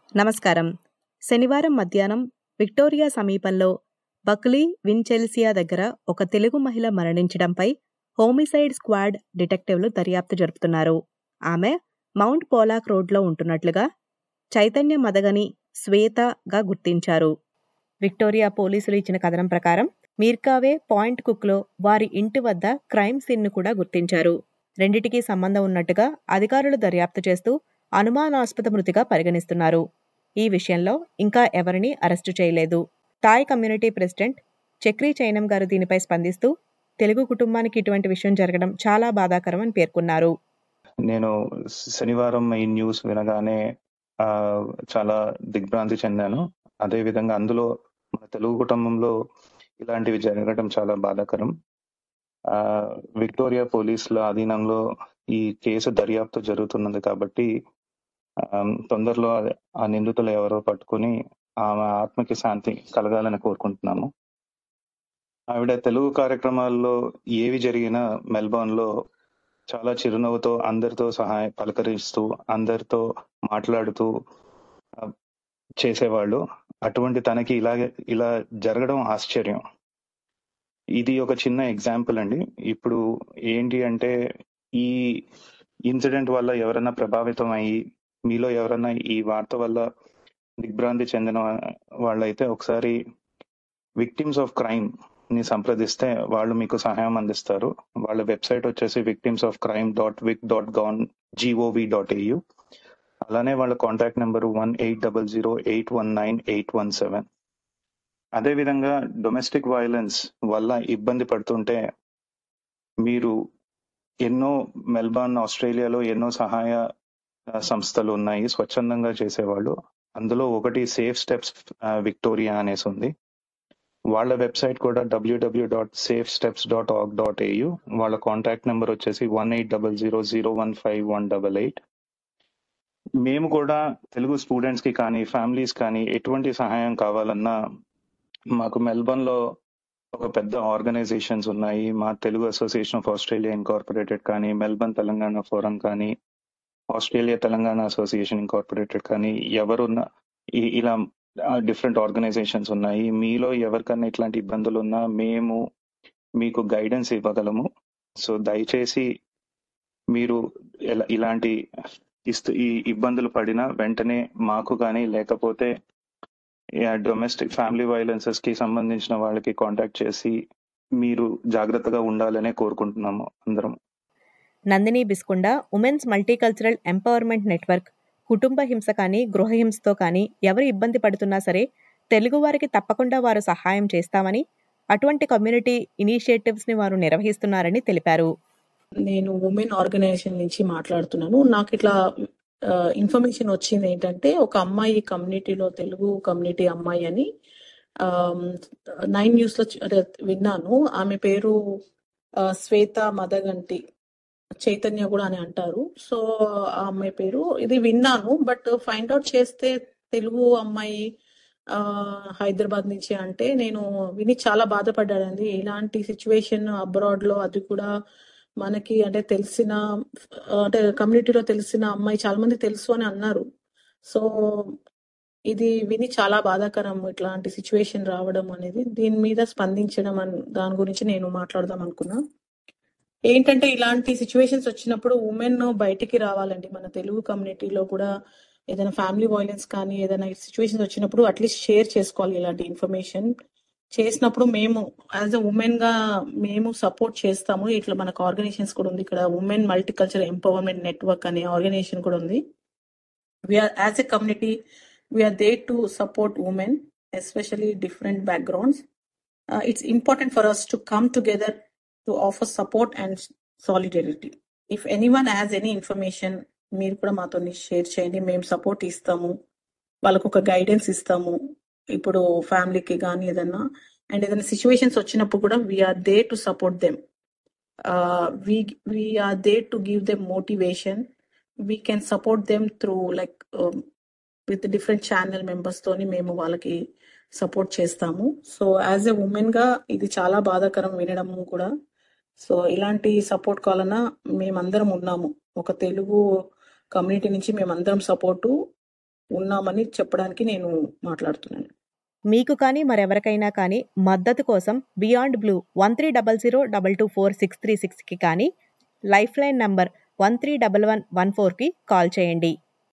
నమస్కారం శనివారం మధ్యాహ్నం విక్టోరియా సమీపంలో బక్లీ విన్చెల్సియా దగ్గర ఒక తెలుగు మహిళ మరణించడంపై హోమిసైడ్ స్క్వాడ్ డిటెక్టివ్లు దర్యాప్తు జరుపుతున్నారు ఆమె మౌంట్ పోలాక్ రోడ్లో ఉంటున్నట్లుగా చైతన్య మదగని శ్వేతగా గుర్తించారు విక్టోరియా పోలీసులు ఇచ్చిన కథనం ప్రకారం మీర్కావే పాయింట్ కుక్లో వారి ఇంటి వద్ద క్రైమ్ సీన్ను కూడా గుర్తించారు రెండిటికీ సంబంధం ఉన్నట్టుగా అధికారులు దర్యాప్తు చేస్తూ అనుమానాస్పద మృతిగా పరిగణిస్తున్నారు ఈ విషయంలో ఇంకా ఎవరిని అరెస్టు చేయలేదు Thai community president Chakri Chainam గారు దీనిపై స్పందిస్తూ తెలుగు కుటుంబానికి ఇటువంటి విషయం జరగడం చాలా బాధాకరం అని పేర్కొన్నారు నేను శనివారం ఈ న్యూస్ వినగానే ఆ, చాలా దిగ్భ్రాంతి చెందాను అదే విధంగా అందులో మన తెలుగు కుటుంబంలో ఇలాంటివి జరగడం చాలా బాధాకరం ఆ, విక్టోరియా పోలీసుల అధీనంలో ఈ కేసు దర్యాప్తు జరుగుతున్నది కాబట్టి ఆ, తొందరలో ఆ- ఆ నిందితులు ఎవరో పట్టుకుని ఆమె ఆత్మకి శాంతి కలగాలని కోరుకుంటున్నాము ఆవిడ తెలుగు కార్యక్రమాల్లో ఏవి జరిగినా మెల్బోర్న్ లో చాలా చిరునవ్వుతో అందరితో సహాయ పలకరిస్తూ అందరితో మాట్లాడుతూ ఆ, చేసేవాళ్ళు అటువంటి తనకి ఇలాగే ఇలా జరగడం ఆశ్చర్యం ఇది ఒక చిన్న ఎగ్జాంపుల్ అండి ఇప్పుడు ఏంటి అంటే ఈ ఇన్సిడెంట్ వల్ల ఎవరైనా ప్రభావితం అయ్యి మీలో ఎవరైనా ఈ వార్త వల్ల దిగ్భ్రాంతి చెందిన వాళ్ళైతే ఒకసారి విక్టిమ్స్ ఆఫ్ క్రైమ్ ని సంప్రదిస్తే వాళ్ళు మీకు సహాయం అందిస్తారు వాళ్ళ వెబ్సైట్ వచ్చేసి victims of crime dot vic dot గాన్ జీఓవి డాట్ ఏయు అలానే వాళ్ళ contact number one eight double zero eight one nine eight one seven అదేవిధంగా డొమెస్టిక్ వైలెన్స్ వల్ల ఇబ్బంది పడుతుంటే మీరు ఎన్నో మెల్బర్న్ ఆస్ట్రేలియాలో ఎన్నో సహాయ ఆ, సంస్థలు ఉన్నాయి స్వచ్ఛందంగా చేసేవాళ్ళు అందులో ఒకటి సేఫ్ స్టెప్స్ విక్టోరియా అనేసి ఉంది వాళ్ళ వెబ్సైట్ కూడా W W dot safe steps dot org dot A U వాళ్ళ కాంటాక్ట్ నెంబర్ వచ్చేసి one eight double zero zero one five one double eight మేము కూడా తెలుగు స్టూడెంట్స్ కి కానీ ఫ్యామిలీస్ కానీ ఎటువంటి సహాయం కావాలన్నా మాకు మెల్బర్న్ లో ఒక పెద్ద ఆర్గనైజేషన్స్ ఉన్నాయి మా Telugu association of Australia incorporated కానీ మెల్బర్న్ తెలంగాణ ఫోరం కానీ ఆస్ట్రేలియా తెలంగాణ అసోసియేషన్ ఇన్కార్పొరేటెడ్ కానీ ఎవరున్నా ఈ- ఇలా డిఫరెంట్ ఆర్గనైజేషన్స్ ఉన్నాయి మీలో ఎవరికన్నా ఇట్లాంటి ఇబ్బందులు ఉన్నా మేము మీకు గైడెన్స్ ఇవ్వగలము సో దయచేసి మీరు ఎలా ఇలాంటి ఇస్తూ ఈ ఇబ్బందులు పడినా వెంటనే మాకు కానీ లేకపోతే డొమెస్టిక్ ఫ్యామిలీ వైలెన్సెస్ కి సంబంధించిన వాళ్ళకి కాంటాక్ట్ చేసి మీరు జాగ్రత్తగా ఉండాలనే కోరుకుంటున్నాము అందరం Nandini Biskunda women's multicultural empowerment network కుటుంబ హింస కానీ గృహహింసతో కానీ ఎవరు ఇబ్బంది పడుతున్నా సరే తెలుగు వారికి తప్పకుండా వారు సహాయం చేస్తామని అటువంటి కమ్యూనిటీ ఇనిషియేటివ్స్ ని వారు నిర్వహిస్తున్నారని తెలిపారు నేను ఉమెన్ ఆర్గనైజేషన్ నుంచి మాట్లాడుతున్నాను నాకు ఇట్లా ఇన్ఫర్మేషన్ వచ్చింది ఏంటంటే ఒక అమ్మాయి కమ్యూనిటీలో తెలుగు కమ్యూనిటీ అమ్మాయి అని నైన్ న్యూస్ లో చ- అదే విన్నాను ఆమె పేరు ఆ, శ్వేత మదగంటి చైతన్య కూడా అని అంటారు సో ఆ అమ్మాయి పేరు ఇది విన్నాను బట్ ఫైండ్ అవుట్ చేస్తే తెలుగు అమ్మాయి ఆ, హైదరాబాద్ నుంచి అంటే నేను విని చాలా బాధపడ్డానండి ఇలాంటి సిచ్యువేషన్ అబ్రాడ్ లో అది కూడా మనకి అంటే తెలిసిన ఆ, అంటే కమ్యూనిటీలో తెలిసిన అమ్మాయి చాలా మంది తెలుసు అని అన్నారు సో ఇది విని చాలా బాధాకరం ఇట్లాంటి సిచ్యువేషన్ రావడం అనేది దీని మీద స్పందించడం అన్- దాని గురించి నేను మాట్లాడదాం అనుకున్నా ఏంటంటే ఇలాంటి సిచ్యువేషన్స్ వచ్చినప్పుడు ఉమెన్ బయటికి రావాలండి మన తెలుగు కమ్యూనిటీలో కూడా ఏదైనా ఫ్యామిలీ వైలెన్స్ కానీ ఏదైనా సిచ్యువేషన్స్ వచ్చినప్పుడు అట్లీస్ట్ షేర్ చేసుకోవాలి ఇలాంటి ఇన్ఫర్మేషన్ చేసినప్పుడు మేము యాజ్ అ ఉమెన్ గా మేము సపోర్ట్ చేస్తాము ఇట్లా మనకు ఆర్గనైజేషన్స్ కూడా ఉంది ఇక్కడ ఉమెన్ మల్టీకల్చర్ ఎంపవర్మెంట్ నెట్వర్క్ అనే ఆర్గనైజేషన్ కూడా ఉంది we are as a community we are there to support women especially different backgrounds it's important for us to come together to offer support and solidarity if anyone has any information మీరు కూడా మాతో share చేయండి మేము support ఇస్తాము వాళ్ళకు ఒక guidance ఇస్తాము ఇప్పుడు ఫ్యామిలీకి కానీ ఏదన్నా అండ్ ఏదైనా సిచ్యువేషన్స్ వచ్చినప్పుడు కూడా we are there to support them we we are there to give them motivation we can support them through like um, with the different channel members తోని మేము వాళ్ళకి సపోర్ట్ చేస్తాము సో యాజ్ ఎ ఉమెన్ గా ఇది చాలా బాధాకరం వినడం కూడా సో ఇలాంటి సపోర్ట్ కావాలన్నా మేమందరం ఉన్నాము ఒక తెలుగు కమ్యూనిటీ నుంచి మేమందరం సపోర్టు ఉన్నామని చెప్పడానికి నేను మాట్లాడుతున్నాను మీకు కానీ మరెవరికైనా కానీ మద్దతు కోసం beyond blue one three double zero double two four six three సిక్స్కి కానీ life line number one three double one one ఫోర్కి కాల్ చేయండి